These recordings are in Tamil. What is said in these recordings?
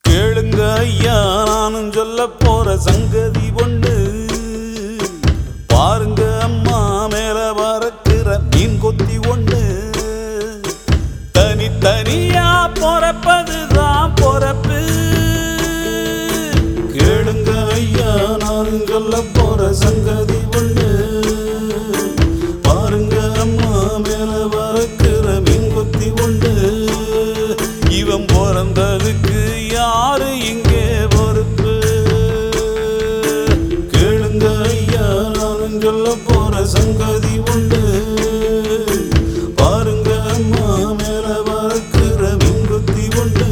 கேளுங்க ஐயா நானும் சொல்ல போற சங்கதி ஒண்ணு பாருங்க அம்மா மேல பறக்கிற மீன் கொத்தி ஒண்ணு தனித்தனியா பொறப்பதுதான் பொறப்பு கேளுங்க ஐயா நானும் சொல்ல போற சங்கதி ஒண்ணு பாருங்க அம்மா மேல பறக்கிற மீன் கொத்தி ஒண்ணு இவன் பிறந்ததுக்கு யாரு இங்கே பொறுப்பு கேளுங்க ஐயா நானும் சொல்ல போற சங்கதி உண்டு பாருங்க அம்மா மேல பறக்கிற மின்குத்தி உண்டு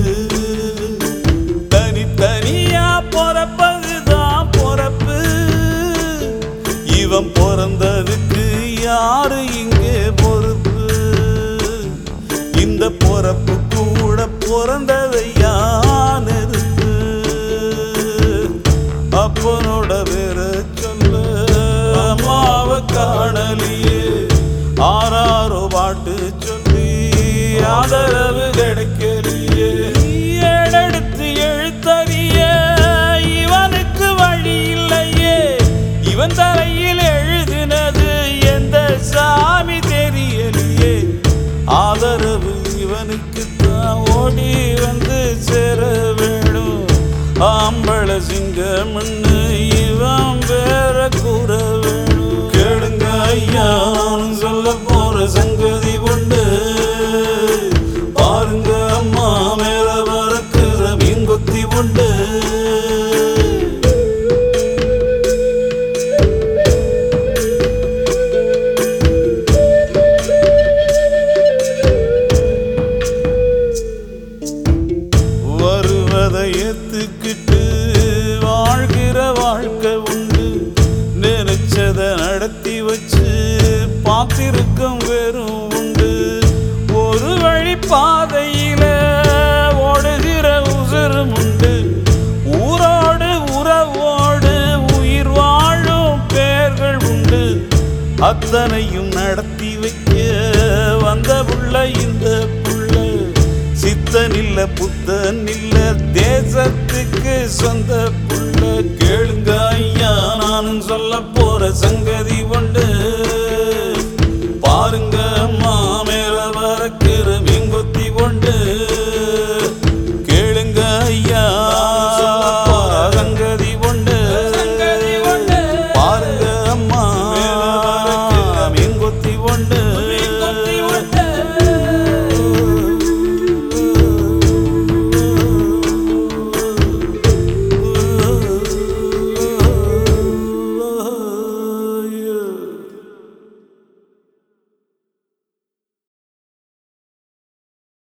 தனித்தனியா பொறப்பதுதான் பொறப்பு இவன் பிறந்ததுக்கு யாரு இங்கே பொறுப்பு இந்த பொறப்பு கூட பிறந்ததை யான் எதிர்ப்பு அப்பனோட பேர சொல்ல அம்மாவை காணலியே ஆறாரோ பாட்டு சொல்லி ஆதரவு கிடைக்கலையே ஏடெடுத்து எழுத்தறிய இவனுக்கு வழி இல்லையே இவன் தலையில் எழுதினது எந்த சாமி தெரியலையே ஆதரவு இவனுக்கு தான் ஓடி வந்து சேர வேணும் ஆம்பள சிங்கம்னு இவன் வேற கூற வேணும் கேளுங்க ஐயா நானும் சொல்ல போற சங்கதி உண்டு பாருங்க அம்மா மேல பறக்கிற மீன் கொத்தி உண்டு வருவதை ஏத்துக்கிட்டு வாழ்கிற வாழ்க்கை உண்டு நினைச்சத நடத்தி வச்சு பார்த்திருக்கும் வெறும் உண்டு ஒரு வழி பாதையில ஓடுகிற உசுரும் உண்டு ஊரோடு உறவோடு உயிர் வாழும் பேர்கள் உண்டு அத்தனையும் நடத்தி வைக்க வந்த புள்ள இந்த புள்ள சித்தன் இல்ல புத்தன் இல்ல தேசத்துக்கு சொந்த புள்ள கேளுங்க ஐயா நானும் சொல்ல போற சங்கதி